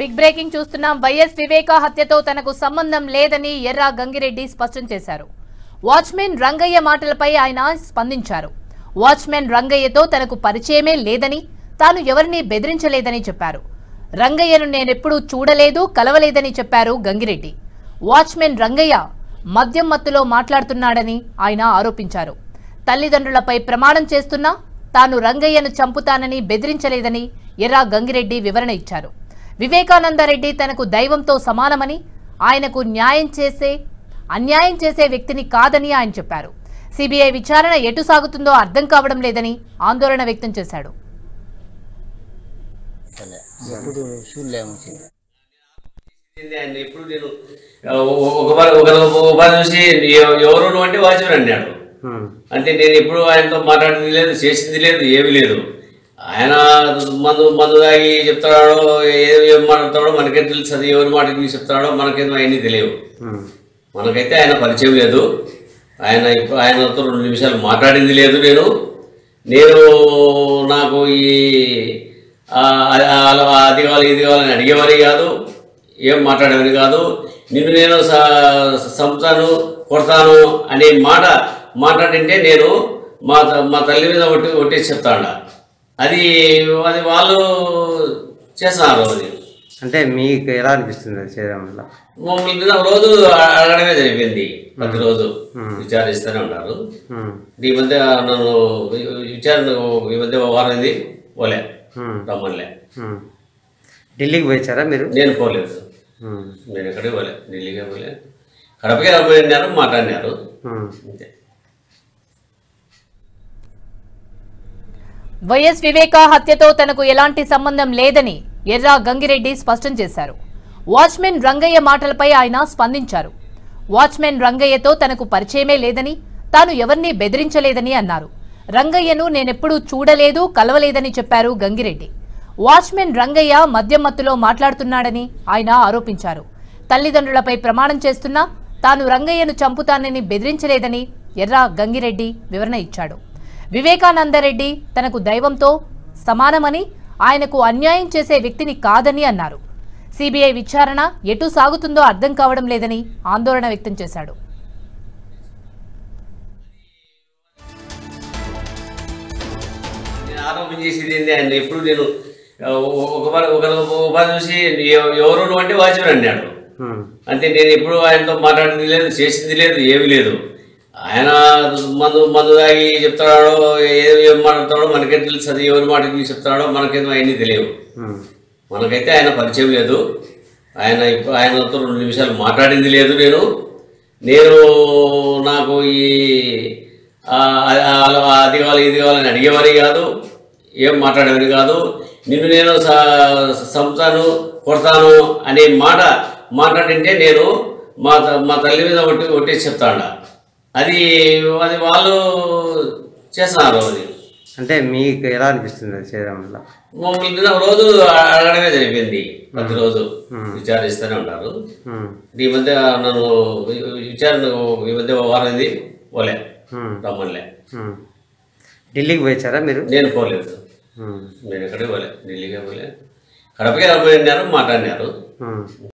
Big breaking చూస్తున్నాం YS Viveka హత్యతో తనకు సంబంధం లేదని ఎర్రా గంగిరెడ్డి స్పష్టం చేశారు వాచ్మెన్ రంగయ్య మాటలపై ఆయన స్పందించారు వాచ్మెన్ రంగయ్యతో తనకు పరిచయమే లేదని తాను ఎవరిని బెదిరించలేదని చెప్పారు రంగయ్యను నేనెప్పుడూ చూడలేదు కలవలేదని చెప్పారు గంగిరెడ్డి వాచ్మెన్ రంగయ్య మద్యం మత్తులో మాట్లాడుతున్నాడని ఆయన ఆరోపించారు తల్లిదండ్రులపై ప్రమాణం చేస్తున్నా తాను రంగయ్యను చంపుతానని బెదిరించలేదని ఎర్రా గంగిరెడ్డి వివరణ ఇచ్చారు వివేకానందరెడ్డి తనకు దైవంతో సమానమని ఆయనకు న్యాయం చేసే అన్యాయం చేసే వ్యక్తిని కాదని ఆయన చెప్పారు సిబిఐ విచారణ ఎటు సాగుతుందో అర్థం కావడం లేదని ఆందోళన వ్యక్తం చేశాడు అసలే ఎప్పుడు చూడలేము ఆయన ఎప్పుడు నేను ఒక పని ఒక ఒక పని చూసి ఎవ- ఎవరు నువ్వు అంటే వాచ్మెన్ అన్నాడు అంటే నేను ఎప్పుడు ఆయనతో మాట్లాడింది లేదు చేసింది లేదు ఏమీ లేదు ఆయన మందు మందు తాగి చెప్తాడో ఏం ఏం మాట్లాడతాడో మనకేం తెలుసు అది ఎవరి మాట నీకు చెప్తాడో మనకేం అవన్నీ తెలియవు మనకైతే ఆయన పరిచయం లేదు ఆయన ఇప్పుడు ఆయనతో రెండు నిమిషాలు మాట్లాడింది లేదు నేను నేను నాకు ఈ ఆ, ఆ, ఆ, అది కావాలి ఇది కావాలని అడిగేవారి కాదు ఏం మాట్లాడేవారి కాదు నిన్ను నేను స- చంపుతాను కొడతాను అనే మాట మాట్లాడింటే నేను మా త- మా తల్లి మీద ఒట్టి ఒట్టేసి చెప్తాడ అది అది వాళ్ళు చేస్తున్నారు అది అంటే మీకు ఎలా అనిపిస్తుంది అది చేయడం వల్ల మమ్మల్ని మీద రోజు అడగడమే జరిగింది ప్రతిరోజు విచారిస్తూనే ఉన్నారు ఉమ్, ఈ మధ్య నన్ను విచారణ ఈ మధ్య ఓ వారం అయింది పోలే ఉమ్, రమ్మనిలే ఉమ్. ఢిల్లీకి పోయించారా మీరు నేను పోలేదు ఉమ్, నేను ఎక్కడికి పోలే ఢిల్లీకే పోలే కడపకే రమ్మన్నారు మాట్లాడినారు ఉమ్. అంతే వైఎస్ వివేక హత్యతో తనకు ఎలాంటి సంబంధం లేదని ఎర్రా గంగిరెడ్డి స్పష్టం చేశారు వాచ్మెన్ రంగయ్య మాటలపై ఆయన స్పందించారు వాచ్మెన్ రంగయ్యతో తనకు పరిచయమే లేదని తాను ఎవరిని బెదిరించలేదని అన్నారు రంగయ్యను నేనెప్పుడూ చూడలేదు కలవలేదని చెప్పారు గంగిరెడ్డి వాచ్మెన్ రంగయ్య మద్యం మత్తులో మాట్లాడుతున్నాడని ఆయన ఆరోపించారు తల్లిదండ్రులపై ప్రమాణం చేస్తున్నా తాను రంగయ్యను చంపుతానని బెదిరించలేదని ఎర్రా గంగిరెడ్డి వివరణ ఇచ్చాడు వివేకానందరెడ్డి తనకు దైవంతో సమానమని ఆయనకు అన్యాయం చేసే వ్యక్తిని కాదని అన్నారు సిబిఐ విచారణ ఎటు సాగుతుందో అర్థం కావడం లేదని ఆందోళన వ్యక్తం చేశాడు నేను ఆరోపణ చేసేది ఏంటి ఆయన ఎప్పుడు నేను ఒక పని ఒక ఒక పని చూసి ఎవ- ఎవరు నువ్వు అంటే వాచ్మెన్ అన్నాడు ఉమ్, అంటే నేను ఎప్పుడు ఆయనతో మాట్లాడింది లేదు చేసింది లేదు ఏమీ లేదు ఆయన మందు మందు తాగి చెప్తాడో ఏం ఏం మాట్లాడతాడో మనకేం తెలుసు అది ఎవరి మాట నీకు చెప్తాడో మనకేం అవన్నీ తెలియవు ఉమ్, మనకైతే మనకైతే ఆయన పరిచయం లేదు ఆయన ఇప్పుడు ఆయనతో రెండు నిమిషాలు మాట్లాడింది లేదు నేను నేను నాకు ఈ ఆ, ఆ, ఆ, అది కావాలి ఇది కావాలని అడిగేవారి కాదు ఏం మాట్లాడేవారి కాదు నిన్ను నేను స- చంపుతాను కొడతాను అనే మాట మాట్లాడింటే నేను మా త- మా తల్లి మీద ఒట్టి ఒట్టేసి చెప్తాడ అది అది వాళ్ళు చేస్తున్నారు అది అంటే మీకు ఎలా అనిపిస్తుంది అది చేయడం వల్ల మమ్మల్ని మీద రోజు అడగడమే జరిగింది ప్రతిరోజు విచారిస్తూనే ఉన్నారు ఉమ్, ఈ మధ్య నన్ను విచారణ ఈ మధ్య ఓ వారం అయింది పోలే ఉమ్, రమ్మనిలే ఉమ్. ఢిల్లీకి పోయించారా మీరు నేను పోలేదు ఉమ్, నేను ఎక్కడికి పోలే ఢిల్లీకే పోలే కడపకే రమ్మన్నారు మాట్లాడినారు ఉమ్.